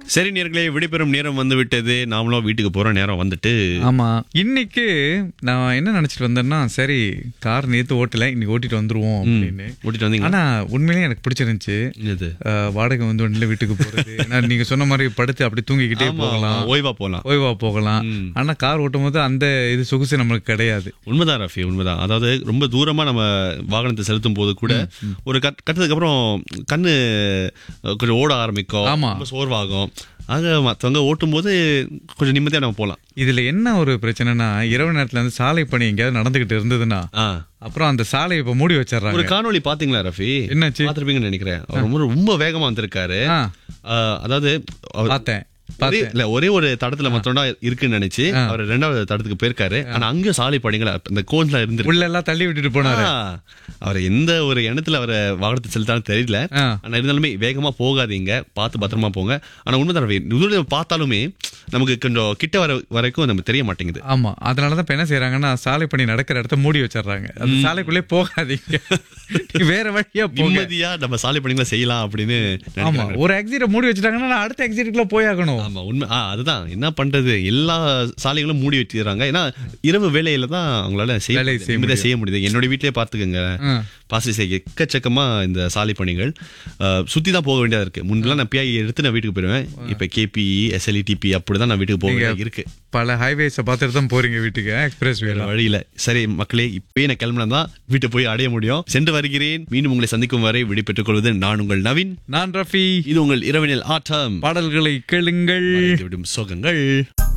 சரி நேர்களே விடைபெறும் நேரம் வந்து விட்டது நாமளும் வீட்டுக்கு போற நேரம் வந்துட்டு ஆமா இன்னைக்கு நான் என்ன நினைச்சிட்டு வந்தேன்னா சரி கார் நேத்து ஓட்டல இன்னைக்கு ஓட்டிட்டு வந்துருவோம் அப்படின்னு ஓட்டிட்டு வந்தீங்க ஆனா உண்மையிலேயே எனக்கு பிடிச்சிருந்துச்சு இது அஹ், வாடகை வந்து ஒன்றில் வீட்டுக்கு போறது ஏன்னா நீங்க சொன்ன மாதிரி படுத்து அப்படி தூங்கிக்கிட்டே ஆமா, போகலாம் ஓய்வா போலாம் ஓய்வா போகலாம் ம். ஆனா கார் ஓட்டும் போது அந்த இது சொகுசு நம்மளுக்கு கிடையாது உண்மைதான் ரஃபி உண்மைதான் அதாவது ரொம்ப தூரமா நம்ம வாகனத்தை செலுத்தும் போது கூட ஒரு கட் கட்டதுக்கு அப்புறம் கண்ணு அஹ், கொஞ்சம் ஓட ஆரம்பிக்கும் ஆமா. ரொம்ப சோர்வாகும் ஆக மற்றவங்க ஓட்டும் போது கொஞ்சம் நிம்மதியா நம்ம போலாம் இதுல என்ன ஒரு பிரச்சனைனா இரவு நேரத்துல வந்து சாலை பணி எங்கேயாவது நடந்துகிட்டு இருந்ததுன்னா ஆ அப்புறம் அந்த சாலையை இப்ப மூடி ஒரு வச்சிடுறாங்க காணொளி பாத்தீங்களா ரஃபி என்னாச்சு பாத்திருப்பீங்கன்னு நினைக்கிறேன் அவர் ரொம்ப ரொம்ப வேகமா வந்திருக்காரு ஆ, அஹ், அதாவது அவர் பார்த்தேன் ஒரே- பார்த்தேன் இல்ல ஒரே ஒரு தடத்துல மட்டும் தான் இருக்குன்னு நினைச்சு அவர் ரெண்டாவது தடத்துக்கு போயிருக்காரு ஆனா அங்கேயும் சாலை படிங்களா இந்த கோன்ல இருந்து உள்ள எல்லாம் தள்ளி விட்டுட்டு போனாரு அவர் எந்த ஒரு எண்ணத்துல அவரை வாகனத்தை செலுத்தாலும் தெரியல ஆ. ஆனா இருந்தாலுமே வேகமா போகாதீங்க பார்த்து பத்திரமா போங்க ஆனா உண்மைதான் ரவி, தூரத்துல பார்த்தாலுமே நமக்கு கொஞ்சம் கிட்ட வர வரைக்கும் நமக்கு தெரிய மாட்டேங்குது ஆமா அதனாலதான் இப்ப என்ன செய்யறாங்கன்னா சாலை பணி நடக்கிற இடத்த மூடி வச்சிடுறாங்க அந்த சாலைக்குள்ளே போகாதீங்க நீ வேற வழியா போங்க நிம்மதியா நம்ம சாலை பணிகளை செய்யலாம் அப்படின்னு ஆமா நினைக்கிறாங்க. ஒரு எக்ஸிட்ட மூடி வச்சிட்டாங்கன்னா நான் அடுத்த எக்ஸிட்டுக்குள்ள போயாகணும் ஆமா உண்மை ஆ, அதுதான் என்ன பண்றது எல்லா சாலைகளும் மூடி வச்சிடறாங்க ஏன்னா இரவு வேலையில தான் அவங்களால செய்ய வேலையை முடியுது. செய்ய நிம்மதியா செய்ய முடியுது என்னோட வீட்லயே பாத்துக்கோங்க ஆ. பாசி செய்ய எக்கச்சக்கமா இந்த சாலை பணிகள் அஹ், சுத்தி தான் போக வேண்டியதா இருக்கு முன்னெல்லாம் நான் பிஐ எடுத்து நான் வீட்டுக்கு போயிடுவேன் இப்ப கேபி எஸ்எல்இ டிபி அப்படிதான் நான் வீட்டுக்கு போக வேண்டியதா இருக்கு பல ஹைவேஸ பார்த்துட்டு தான் போறீங்க வீட்டுக்கு எக்ஸ்பிரஸ் வேற வேலை வழியில சரி மக்களே இப்பயே நான் கிளம்பினா தான் வீட்டை போய் அடைய முடியும் சென்று வருகிறேன் மீண்டும் உங்களை சந்திக்கும் வரை விடைபெற்றுக் கொள்வது நான் உங்கள் நவீன் நான் ரஃபி இது உங்கள் இரவினில் ஆட்டம் பாடல்களை கேளுங்கள் விடும் சோகங்கள்